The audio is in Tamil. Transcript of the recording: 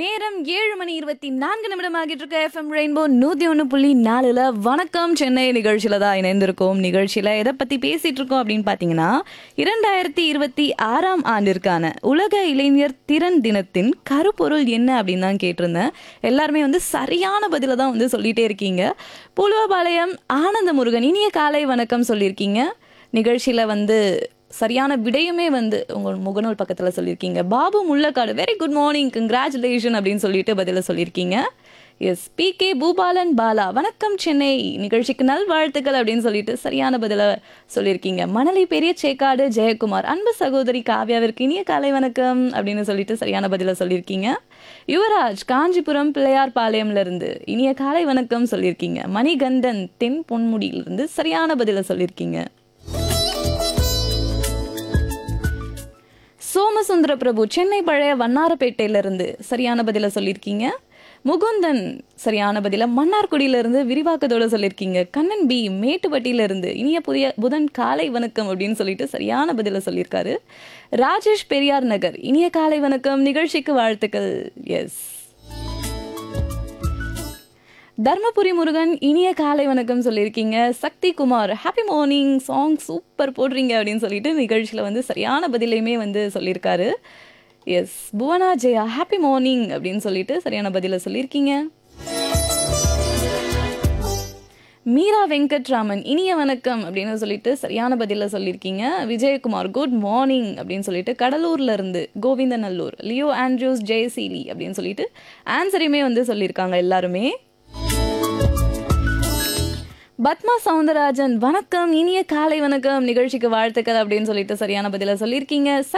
நேரம் ஏழு மணி இருபத்தி நான்கு நிமிடம் ஆகிட்டு இருக்க எஃப்எம் ரெயின்போ நூத்தி ஒன்று புள்ளி நாலுல வணக்கம் சென்னை நிகழ்ச்சியில தான் இணைந்திருக்கோம் நிகழ்ச்சியில எதை பத்தி பேசிட்டு இருக்கோம் அப்படின்னு பாத்தீங்கன்னா இரண்டாயிரத்தி இருபத்தி ஆறாம் ஆண்டிற்கான உலக இளைஞர் திறன் தினத்தின் கருப்பொருள் என்ன அப்படின்னு தான் கேட்டிருந்தேன் எல்லாருமே வந்து சரியான பதில தான் வந்து சொல்லிட்டே இருக்கீங்க புலுவபாளையம் ஆனந்த முருகன் இனிய காலை வணக்கம் சொல்லியிருக்கீங்க நிகழ்ச்சியில வந்து சரியான விடையுமே வந்து உங்கள் முகநூல் பக்கத்தில் சொல்லியிருக்கீங்க Babu Mullakkadu very good morning congratulation அப்படின்னு சொல்லிட்டு பதில சொல்லியிருக்கீங்க S P K Boopalan Bala வணக்கம் சென்னை நிகழ்ச்சிக்கு நல்வாழ்த்துக்கள் அப்படின்னு சொல்லிட்டு சரியான பதில சொல்லியிருக்கீங்க மணலி பெரிய சேக்காடு ஜெயக்குமார் அன்பு சகோதரி காவ்யாவிற்கு இனிய காலை வணக்கம் அப்படின்னு சொல்லிட்டு சரியான பதில சொல்லியிருக்கீங்க யுவராஜ் காஞ்சிபுரம் பிள்ளையார் பாளையம்ல இருந்து இனிய காலை வணக்கம் சொல்லியிருக்கீங்க மணிகண்டன் தென் பொன்முடியிலிருந்து சரியான பதில சொல்லியிருக்கீங்க சோமசுந்தர பிரபு சென்னை பழைய வண்ணாரப்பேட்டையில இருந்து சரியான பதில சொல்லியிருக்கீங்க முகுந்தன் சரியான பதில மன்னார்குடியில இருந்து விரிவாக்கத்தோட சொல்லியிருக்கீங்க கண்ணன் பி மேட்டுப்பட்டியில இருந்து இனிய புதிய புதன் காலை வணக்கம் அப்படின்னு சொல்லிட்டு சரியான பதில சொல்லியிருக்காரு ராஜேஷ் பெரியார் நகர் இனிய காலை வணக்கம் நிகழ்ச்சிக்கு வாழ்த்துக்கள் எஸ் தர்மபுரி முருகன் இனிய காலை வணக்கம் சொல்லியிருக்கீங்க Sakthi Kumar happy morning song super போடுறீங்க அப்படின்னு சொல்லிட்டு நிகழ்ச்சியில் வந்து சரியான பதிலையுமே வந்து சொல்லியிருக்காரு S Bhuvana Jaya happy morning அப்படின்னு சொல்லிட்டு சரியான பதிலை சொல்லியிருக்கீங்க மீரா வெங்கட்ராமன் இனிய வணக்கம் அப்படின்னு சொல்லிட்டு சரியான பதில சொல்லியிருக்கீங்க விஜயகுமார் குட் மார்னிங் அப்படின்னு சொல்லிட்டு கடலூர்ல இருந்து கோவிந்தநல்லூர் லியோ ஆண்ட்ரியூஸ் ஜெயசீலி அப்படின்னு சொல்லிட்டு ஆன்சரையுமே வந்து சொல்லியிருக்காங்க எல்லாருமே பத்மா சவுந்தரராஜன் வணக்கம் இனிய காலை வணக்கம் நிகழ்ச்சிக்கு வாழ்த்துக்கள் அப்படின்னு சொல்லிட்டு சரியான பதில சொல்லியிருக்கீங்க